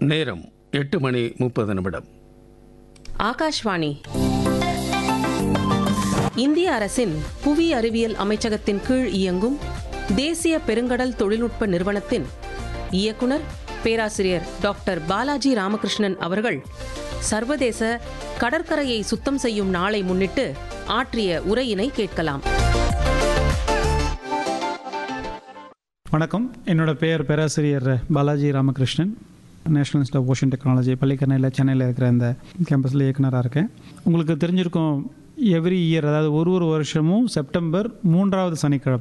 நேரம் எட்டு மணி முப்பது நிமிடம் ஆகாஷ்வாணி இந்திய அரசின் புவி அறிவியல் அமைச்சகத்தின் கீழ் இயங்கும் தேசிய பெருங்கடல் தொழில்நுட்ப நிறுவனத்தின் இயக்குனர் பேராசிரியர் டாக்டர் பாலாஜி ராமகிருஷ்ணன் அவர்கள் சர்வதேச கடற்கரையை சுத்தம் செய்யும் நாளை முன்னிட்டு ஆற்றிய உரையினை கேட்கலாம் வணக்கம் என்னோட பெயர் பேராசிரியர் Balaji Ramakrishnan national institute of ocean technology பள்ளிக்கரணையில் சென்னையில் இருக்கிற இந்த கேம்பஸில் இயக்குனராக இருக்கேன் உங்களுக்கு தெரிஞ்சிருக்கும் எவ்ரி இயர் அதாவது ஒரு ஒரு வருஷமும் செப்டம்பர் மூன்றாவது சனிக்கிழமை